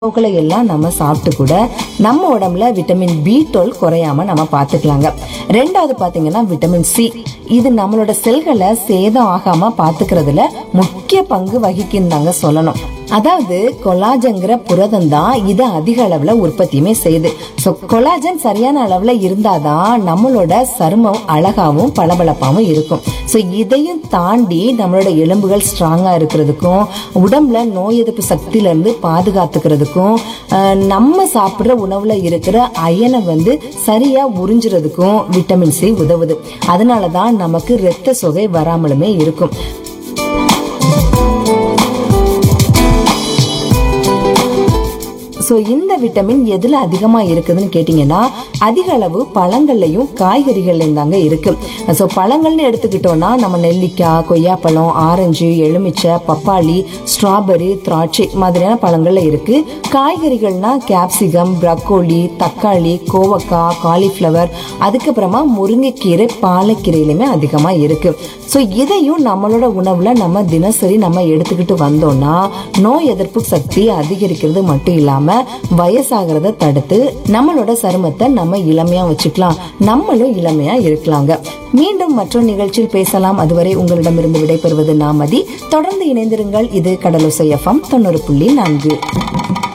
உணவுகளை எல்லாம் நம்ம சாப்பிட்டு கூட நம்ம உடம்புல விட்டமின் பி டுவெல் குறையாம நம்ம பார்த்துக்கலாங்க ரெண்டாவது பாத்தீங்கன்னா விட்டமின் சி இது நம்மளோட செல்களை சேதம் ஆகாம பாத்துக்கிறதுல முக்கிய பங்கு வகிக்குன்னு சொல்லணும் அதாவது கொலாஜங்கிற புரதம் தான் இதை அதிக அளவுல உற்பத்தியுமே செய்யுது ஸோ கொலாஜன் சரியான அளவுல இருந்தாதான் நம்மளோட சருமம் அழகாவும் பளபளப்பாவும் இருக்கும் ஸோ இதையும் தாண்டி நம்மளோட எலும்புகள் ஸ்ட்ராங்கா இருக்கிறதுக்கும் உடம்புல நோய் எதிர்ப்பு சக்தியில இருந்து பாதுகாத்துக்கிறதுக்கும் அஹ், நம்ம சாப்பிடுற உணவுல இருக்கிற அயனை வந்து சரியா உறிஞ்சுறதுக்கும் விட்டமின் சி உதவுது அதனால தான் நமக்கு இரத்த சொகை வராமலுமே இருக்கும் ஸோ இந்த விட்டமின் எதுல அதிகமா இருக்குதுன்னு கேட்டிங்கன்னா அதிக அளவு பழங்கள்லையும் காய்கறிகள்லையும் தாங்க இருக்கு ஸோ பழங்கள்னு எடுத்துக்கிட்டோம்னா நம்ம நெல்லிக்காய் கொய்யாப்பழம் ஆரஞ்சு எலுமிச்சை பப்பாளி ஸ்ட்ராபெரி திராட்சை மாதிரியான பழங்கள்ல இருக்கு காய்கறிகள்னா கேப்சிகம் ப்ரக்கோலி தக்காளி கோவக்காய் காலிஃப்ளவர் அதுக்கப்புறமா முருங்கைக்கீரை பாலக்கீரையிலுமே அதிகமா இருக்கு ஸோ இதையும் நம்மளோட உணவுல நம்ம தினசரி நம்ம எடுத்துக்கிட்டு வந்தோம்னா நோய் எதிர்ப்பு சக்தி அதிகரிக்கிறது மட்டும் இல்லாம வயசாகிறத தடுத்து நம்மளோட சருமத்தை நம்ம இளமையா வச்சுக்கலாம் நம்மளும் இளமையா இருக்கலாங்க மீண்டும் மற்றொரு நிகழ்ச்சியில் பேசலாம் அதுவரை உங்களிடமிருந்து விடைபெறுவது நாமதி தொடர்ந்து இணைந்திருங்கள் இது கடலோசை எஃப்எம் தொண்ணூறு புள்ளி நான்கு